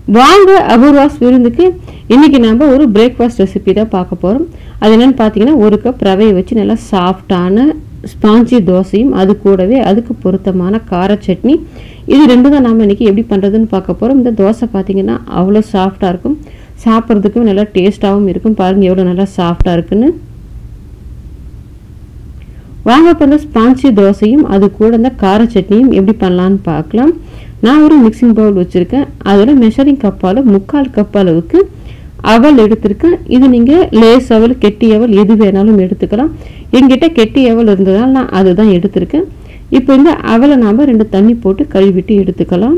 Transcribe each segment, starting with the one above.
வாங்க அபூர்வாஸ் விருந்துக்கு இன்னைக்கு நம்ம ஒரு பிரேக்ஃபாஸ்ட் ரெசிபி தான் பார்க்க போகிறோம் அது என்னன்னு பார்த்தீங்கன்னா ஒரு கப் ரவையை வச்சு நல்லா சாஃப்டான ஸ்பாஞ்சி தோசையும் அது கூடவே அதுக்கு பொருத்தமான கார சட்னி இது ரெண்டும் தான் நாம் இன்னைக்கு எப்படி பண்ணுறதுன்னு பார்க்க போகிறோம் இந்த தோசை பார்த்தீங்கன்னா அவ்வளோ சாஃப்டாக இருக்கும் சாப்பிட்றதுக்கும் நல்லா டேஸ்ட்டாகவும் இருக்கும் பாருங்கள் எவ்வளோ நல்லா சாஃப்டாக இருக்குன்னு வாங்க இப்போ இந்த ஸ்பாஞ்சி தோசையும் அது கூட இந்த கார சட்னியும் எப்படி பண்ணலான்னு பார்க்கலாம் நான் ஒரு மிக்சிங் பவுல் வச்சுருக்கேன் அதில் மெஷரிங் கப்பால் முக்கால் கப் அளவுக்கு அவல் எடுத்திருக்கேன் இது நீங்கள் லேஸ் அவல் கெட்டி அவல் எது வேணாலும் எடுத்துக்கலாம் எங்கிட்ட கெட்டி அவல் இருந்ததால் நான் அதுதான் எடுத்திருக்கேன் இப்போ இந்த அவலை நாம் ரெண்டு தண்ணி போட்டு கழுவிட்டு எடுத்துக்கலாம்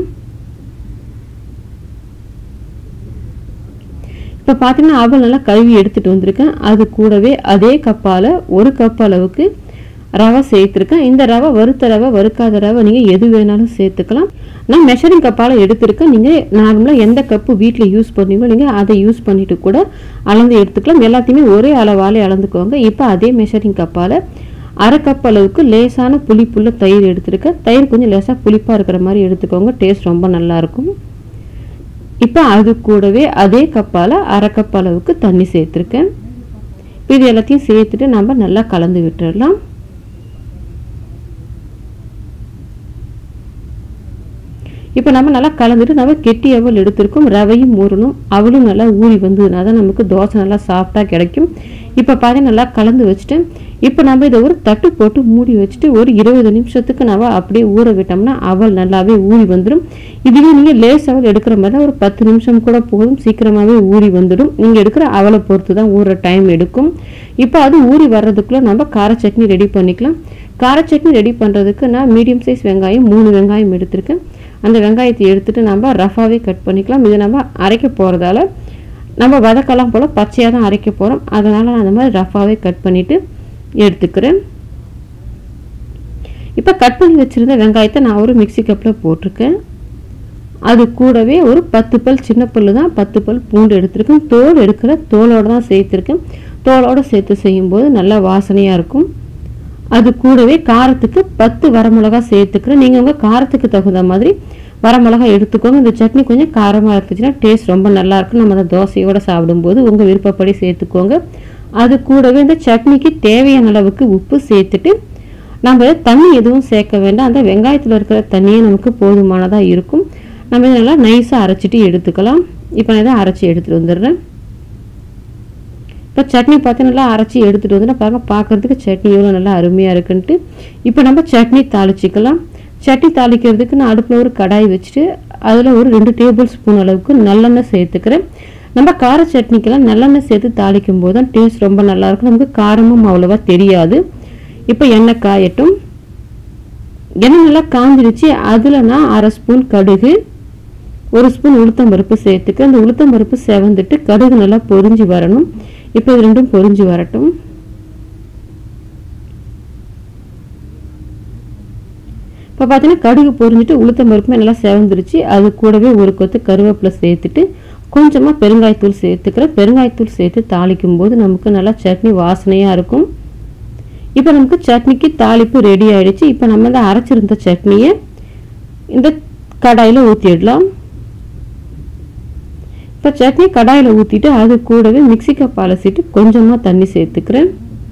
இப்போ பார்த்தீங்கன்னா அவல் நல்லா கழுவி எடுத்துகிட்டு வந்திருக்கேன் அது கூடவே அதே கப்பால் ஒரு கப் அளவுக்கு ரவை சேர்த்துருக்கேன் இந்த ரவை வறுத்த ரவை வறுக்காத ரவை நீங்கள் எது வேணாலும் சேர்த்துக்கலாம் நான் மெஷரிங் கப்பால் எடுத்திருக்கேன் நீங்கள் நார்மலாக எந்த கப்பு வீட்டில் யூஸ் பண்ணீங்களோ நீங்கள் அதை யூஸ் பண்ணிட்டு கூட அளந்து எடுத்துக்கலாம் எல்லாத்தையுமே ஒரே அளவாலே அளந்துக்கோங்க இப்போ அதே மெஷரிங் கப்பால் அரை கப் அளவுக்கு லேசான புளிப்புள்ள தயிர் எடுத்திருக்கேன் தயிர் கொஞ்சம் லேசாக புளிப்பாக இருக்கிற மாதிரி எடுத்துக்கோங்க டேஸ்ட் ரொம்ப நல்லாயிருக்கும் இப்போ அது கூடவே அதே கப்பால் அரை கப் அளவுக்கு தண்ணி சேர்த்துருக்கேன் இப்போ இது எல்லாத்தையும் சேர்த்துட்டு நம்ம நல்லா கலந்து விட்டுடலாம் இப்போ நம்ம நல்லா கலந்துட்டு நம்ம கெட்டி அவல் எடுத்திருக்கோம் ரவையும் ஊறணும் அவளும் நல்லா ஊறி வந்ததுனா தான் நமக்கு தோசை நல்லா சாஃப்டாக கிடைக்கும் இப்போ பார்த்தீங்கன்னா நல்லா கலந்து வச்சுட்டேன் இப்போ நம்ம இதை ஒரு தட்டு போட்டு மூடி வச்சுட்டு ஒரு இருபது நிமிஷத்துக்கு நம்ம அப்படியே ஊற விட்டோம்னா அவல் நல்லாவே ஊறி வந்துடும் இதுவே நீங்கள் லேஸ் அவல் எடுக்கிற மாதிரி ஒரு பத்து நிமிஷம் கூட போதும் சீக்கிரமாகவே ஊறி வந்துடும் நீங்கள் எடுக்கிற அவலை பொறுத்து தான் ஊற டைம் எடுக்கும் இப்போ அது ஊறி வர்றதுக்குள்ளே நம்ம கார சட்னி ரெடி பண்ணிக்கலாம் கார சட்னி ரெடி பண்ணுறதுக்கு நான் மீடியம் சைஸ் வெங்காயம் மூணு வெங்காயம் எடுத்திருக்கேன் அந்த வெங்காயத்தை எடுத்துட்டு நம்ம ரஃபாகவே கட் பண்ணிக்கலாம் இது நம்ம அரைக்க போகிறதால நம்ம வதக்கலாம் போல் பச்சையாக தான் அரைக்க போகிறோம் அதனால் நான் அந்த மாதிரி ரஃபாகவே கட் பண்ணிவிட்டு எடுத்துக்கிறேன் இப்போ கட் பண்ணி வச்சுருந்த வெங்காயத்தை நான் ஒரு மிக்சி கப்பில் போட்டிருக்கேன் அது கூடவே ஒரு பத்து பல் சின்ன பல் தான் பத்து பல் பூண்டு எடுத்திருக்கேன் தோல் எடுக்கிற தோலோடு தான் சேர்த்துருக்கேன் தோலோடு சேர்த்து செய்யும்போது நல்லா வாசனையாக இருக்கும் அது கூடவே காரத்துக்கு பத்து வரமிளகா சேர்த்துக்கிறேன் நீங்கள் உங்கள் காரத்துக்கு தகுந்த மாதிரி வரமிளகா எடுத்துக்கோங்க இந்த சட்னி கொஞ்சம் காரமாக இருந்துச்சுன்னா டேஸ்ட் ரொம்ப நல்லா இருக்கும் நம்ம அந்த தோசையோடு சாப்பிடும்போது உங்கள் விருப்பப்படி சேர்த்துக்கோங்க அது கூடவே இந்த சட்னிக்கு தேவையான அளவுக்கு உப்பு சேர்த்துட்டு நம்ம தண்ணி எதுவும் சேர்க்க வேண்டாம் அந்த வெங்காயத்தில் இருக்கிற தண்ணியே நமக்கு போதுமானதாக இருக்கும் நம்ம இதை நல்லா நைஸாக அரைச்சிட்டு எடுத்துக்கலாம் இப்போ நான் இதை அரைச்சி எடுத்துகிட்டு வந்துடுறேன் இப்போ சட்னி பார்த்து நல்லா அரைச்சி எடுத்துகிட்டு வந்து பாருங்க பார்க்குறதுக்கு சட்னி எவ்வளோ நல்லா அருமையாக இருக்குன்ட்டு இப்போ நம்ம சட்னி தாளிச்சிக்கலாம் சட்னி தாளிக்கிறதுக்கு நான் அடுப்பில் ஒரு கடாய் வச்சுட்டு அதில் ஒரு ரெண்டு டேபிள் ஸ்பூன் அளவுக்கு நல்லெண்ணெய் சேர்த்துக்கிறேன் நம்ம கார சட்னிக்கெல்லாம் நல்லெண்ணெய் சேர்த்து தாளிக்கும் போது தான் டேஸ்ட் ரொம்ப நல்லாயிருக்கும் நமக்கு காரமும் அவ்வளோவா தெரியாது இப்போ எண்ணெய் காயட்டும் எண்ணெய் நல்லா காஞ்சிடுச்சு அதில் நான் அரை ஸ்பூன் கடுகு ஒரு ஸ்பூன் உளுத்தம் பருப்பு சேர்த்துக்க அந்த உளுத்தம் பருப்பு செவந்துட்டு கடுகு நல்லா பொரிஞ்சு வரணும் இப்போ இது ரெண்டும் பொரிஞ்சு வரட்டும் இப்போ பார்த்தீங்கன்னா கடுகு பொரிஞ்சிட்டு உளுத்தம் பருப்புமே நல்லா செவந்துருச்சு அது கூடவே ஒரு கொத்து கருவேப்பிலை சேர்த்துட்டு கொஞ்சமாக பெருங்காயத்தூள் சேர்த்துக்கிறேன் பெருங்காயத்தூள் சேர்த்து தாளிக்கும் போது நமக்கு நல்லா சட்னி வாசனையாக இருக்கும் இப்போ நமக்கு சட்னிக்கு தாளிப்பு ரெடி ஆயிடுச்சு இப்போ நம்ம இந்த அரைச்சிருந்த சட்னியை இந்த கடாயில் ஊற்றிடலாம் இப்போ சட்னி கடாயில் ஊற்றிட்டு அது கூடவே மிக்சி கப் அலசிட்டு கொஞ்சமாக தண்ணி சேர்த்துக்கிறேன்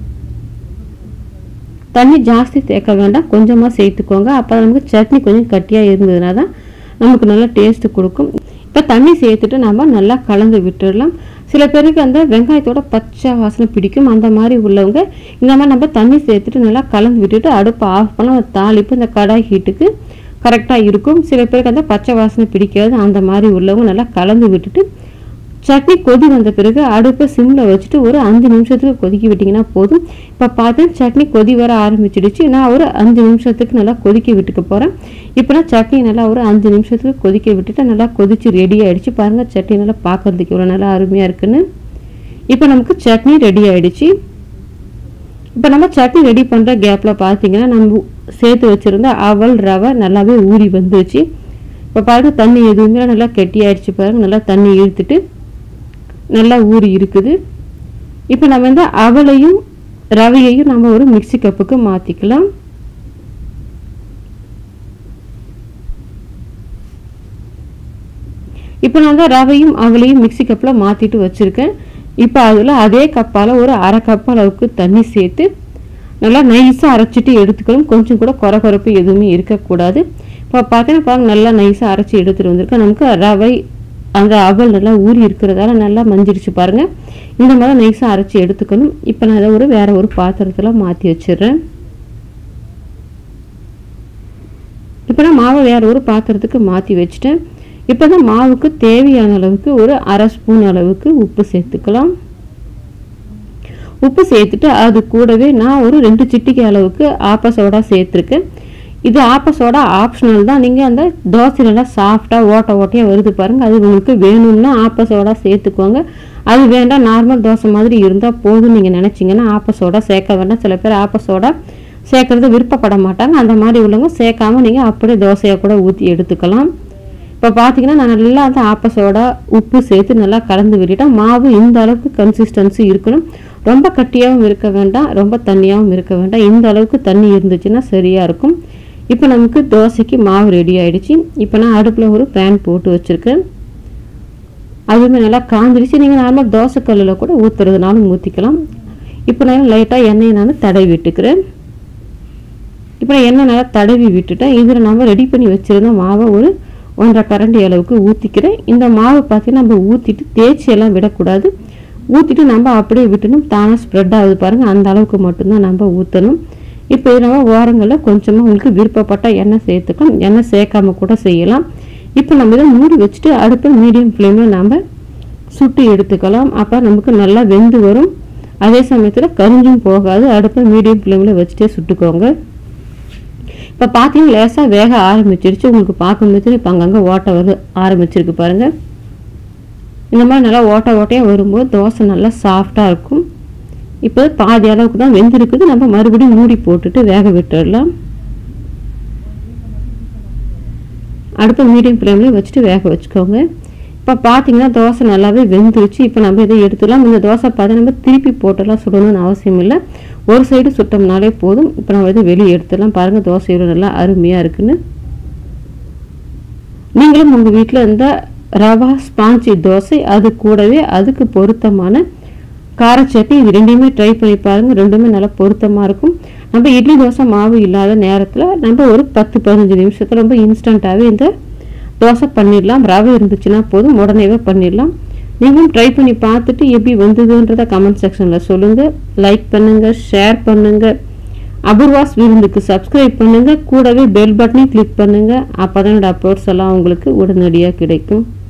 தண்ணி ஜாஸ்தி சேர்க்க வேண்டாம் கொஞ்சமாக சேர்த்துக்கோங்க அப்போ நமக்கு சட்னி கொஞ்சம் கட்டியாக இருந்ததுனா தான் நமக்கு நல்லா டேஸ்ட்டு கொடுக்கும் இப்போ தண்ணி சேர்த்துட்டு நம்ம நல்லா கலந்து விட்டுடலாம் சில பேருக்கு அந்த வெங்காயத்தோட பச்சை வாசனை பிடிக்கும் அந்த மாதிரி உள்ளவங்க இந்த மாதிரி நம்ம தண்ணி சேர்த்துட்டு நல்லா கலந்து விட்டுட்டு அடுப்பை ஆஃப் பண்ண தாளிப்பு இந்த கடாய் ஹீட்டுக்கு கரெக்டாக இருக்கும் சில பேருக்கு அந்த பச்சை வாசனை பிடிக்காது அந்த மாதிரி உள்ளவங்க நல்லா கலந்து விட்டுட்டு சட்னி கொதி வந்த பிறகு அடுப்பை சிம்மில் வச்சுட்டு ஒரு அஞ்சு நிமிஷத்துக்கு கொதிக்க விட்டிங்கன்னா போதும் இப்போ பார்த்தேன் சட்னி கொதி வர ஆரம்பிச்சிடுச்சு நான் ஒரு அஞ்சு நிமிஷத்துக்கு நல்லா கொதிக்க விட்டுக்க போகிறேன் இப்போ நான் சட்னி நல்லா ஒரு அஞ்சு நிமிஷத்துக்கு கொதிக்க விட்டுட்டு நல்லா கொதிச்சு ரெடி ஆகிடுச்சு பாருங்கள் சட்னி நல்லா பார்க்கறதுக்கு இவ்வளோ நல்லா அருமையாக இருக்குன்னு இப்போ நமக்கு சட்னி ரெடி ஆகிடுச்சு இப்போ நம்ம சட்னி ரெடி பண்ணுற கேப்பில் பார்த்தீங்கன்னா நம்ம சேர்த்து வச்சுருந்த அவல் ரவை நல்லாவே ஊறி வந்துருச்சு இப்போ பாருங்கள் தண்ணி எதுவுமே நல்லா கெட்டியாயிடுச்சு பாருங்கள் நல்லா தண்ணி இழுத்துட்டு நல்லா ஊறி இருக்குது இப்போ நம்ம இந்த அவலையும் ரவையையும் நம்ம ஒரு மிக்சி கப்புக்கு மாற்றிக்கலாம் இப்போ நான் தான் ரவையும் அவளையும் மிக்ஸி கப்பில் மாற்றிட்டு வச்சுருக்கேன் இப்போ அதில் அதே கப்பால் ஒரு அரை கப் அளவுக்கு தண்ணி சேர்த்து நல்லா நைஸாக அரைச்சிட்டு எடுத்துக்கணும் கொஞ்சம் கூட குறை குறைப்பு எதுவுமே இருக்கக்கூடாது இப்போ பார்த்தீங்கன்னா பாருங்க நல்லா நைஸாக அரைச்சி எடுத்துகிட்டு வந்திருக்கேன் நமக்கு ரவை அந்த அவல் நல்லா ஊறி இருக்கிறதால நல்லா மஞ்சிருச்சு பாருங்கள் இந்த மாதிரி நைஸாக அரைச்சி எடுத்துக்கணும் இப்போ நான் அதை ஒரு வேறு ஒரு பாத்திரத்தில் மாற்றி வச்சிடுறேன் இப்போ நான் மாவை வேறு ஒரு பாத்திரத்துக்கு மாற்றி வச்சுட்டேன் இப்போ தான் மாவுக்கு தேவையான அளவுக்கு ஒரு அரை ஸ்பூன் அளவுக்கு உப்பு சேர்த்துக்கலாம் உப்பு சேர்த்துட்டு அது கூடவே நான் ஒரு ரெண்டு சிட்டிக்கு அளவுக்கு ஆப்ப சோடா சேர்த்துருக்கேன் இது ஆப்ப சோடா ஆப்ஷனல் தான் நீங்கள் அந்த தோசை நல்லா சாஃப்டாக ஓட்ட ஓட்டையாக வருது பாருங்கள் அது உங்களுக்கு வேணும்னா ஆப்ப சோடா சேர்த்துக்கோங்க அது வேண்டாம் நார்மல் தோசை மாதிரி இருந்தால் போதும் நீங்கள் நினச்சிங்கன்னா ஆப்ப சோடா சேர்க்க வேண்டாம் சில பேர் ஆப்ப சோடா சேர்க்கறது விருப்பப்பட மாட்டாங்க அந்த மாதிரி உள்ளவங்க சேர்க்காம நீங்கள் அப்படியே தோசையை கூட ஊற்றி எடுத்துக்கலாம் இப்போ பார்த்தீங்கன்னா நான் நல்லா அந்த ஆப்ப சோடா உப்பு சேர்த்து நல்லா கலந்து விட்டுட்டேன் மாவு இந்த அளவுக்கு கன்சிஸ்டன்சி இருக்கணும் ரொம்ப கட்டியாகவும் இருக்க வேண்டாம் ரொம்ப தண்ணியாகவும் இருக்க வேண்டாம் இந்த அளவுக்கு தண்ணி இருந்துச்சுன்னா சரியாக இருக்கும் இப்போ நமக்கு தோசைக்கு மாவு ரெடி ஆயிடுச்சு இப்போ நான் அடுப்பில் ஒரு பேன் போட்டு வச்சுருக்கேன் அதுவுமே நல்லா காஞ்சிருச்சு நீங்கள் நார்மல் தோசை கல்லில் கூட ஊற்றுறதுனாலும் ஊற்றிக்கலாம் இப்போ நான் லைட்டாக எண்ணெயை நான் தடவி விட்டுக்கிறேன் இப்போ நான் எண்ணெய் நல்லா தடவி விட்டுட்டேன் இதில் நம்ம ரெடி பண்ணி வச்சுருந்த மாவை ஒரு ஒன்றரை கரண்டி அளவுக்கு ஊற்றிக்கிறேன் இந்த மாவை பார்த்தீங்கன்னா நம்ம ஊற்றிட்டு தேய்ச்சி எல்லாம் விடக்கூடாது ஊற்றிட்டு நம்ம அப்படியே விட்டணும் தானாக ஸ்ப்ரெட் ஆகுது பாருங்கள் அந்த அளவுக்கு மட்டும்தான் நம்ம ஊற்றணும் இப்போ இது நம்ம ஓரங்களில் கொஞ்சமாக உங்களுக்கு விருப்பப்பட்ட எண்ணெய் சேர்த்துக்கலாம் எண்ணெய் சேர்க்காம கூட செய்யலாம் இப்போ நம்ம இதை மூடி வச்சுட்டு அடுப்பு மீடியம் ஃப்ளேமில் நம்ம சுட்டு எடுத்துக்கலாம் அப்போ நமக்கு நல்லா வெந்து வரும் அதே சமயத்தில் கரிஞ்சும் போகாது அடுப்பை மீடியம் ஃப்ளேமில் வச்சுட்டே சுட்டுக்கோங்க இப்போ பார்த்தீங்கன்னா லேசாக வேக ஆரம்பிச்சிருச்சு உங்களுக்கு பார்க்கும்போது இப்போ அங்கங்கே ஓட்டை வந்து ஆரம்பிச்சிருக்கு பாருங்கள் இந்த மாதிரி நல்லா ஓட்டை ஓட்டையாக வரும்போது தோசை நல்லா சாஃப்டாக இருக்கும் இப்போ பாதி அளவுக்கு தான் வெந்திருக்குது நம்ம மறுபடியும் மூடி போட்டுட்டு வேக விட்டுடலாம் அடுப்பு மீடியம் ஃப்ளேமில் வச்சுட்டு வேக வச்சுக்கோங்க இப்போ பார்த்தீங்கன்னா தோசை நல்லாவே வெந்துருச்சு இப்போ நம்ம இதை எடுத்துடலாம் இந்த தோசை பார்த்து நம்ம திருப்பி போட்டெல்லாம் சுடணும்னு அவசியம் இல்லை ஒரு சைடு சுட்டோம்னாலே போதும் இப்போ நம்ம இதை வெளியே எடுத்துடலாம் பாருங்கள் தோசையோட நல்லா அருமையாக இருக்குன்னு நீங்களும் உங்கள் வீட்டில் இந்த ரவா ஸ்பாஞ்சி தோசை அது கூடவே அதுக்கு பொருத்தமான கார சட்னி இது ரெண்டையுமே ட்ரை பண்ணி பாருங்கள் ரெண்டுமே நல்லா பொருத்தமாக இருக்கும் நம்ம இட்லி தோசை மாவு இல்லாத நேரத்தில் நம்ம ஒரு பத்து பதினஞ்சு நிமிஷத்தில் ரொம்ப இன்ஸ்டண்ட்டாகவே இந்த தோசை பண்ணிடலாம் ரவை இருந்துச்சுன்னா போதும் உடனேவே பண்ணிடலாம் நீங்களும் ட்ரை பண்ணி பார்த்துட்டு எப்படி வந்ததுன்றதை கமெண்ட் செக்ஷனில் சொல்லுங்கள் லைக் பண்ணுங்கள் ஷேர் பண்ணுங்கள் அபூர்வாஸ் விருந்துக்கு சப்ஸ்கிரைப் பண்ணுங்கள் கூடவே பெல் பட்டனையும் கிளிக் பண்ணுங்கள் அப்போ தான் என்னோட அப்லோட்ஸ் எல்லாம் உங்களுக்கு உடனடியாக கிடைக்கும்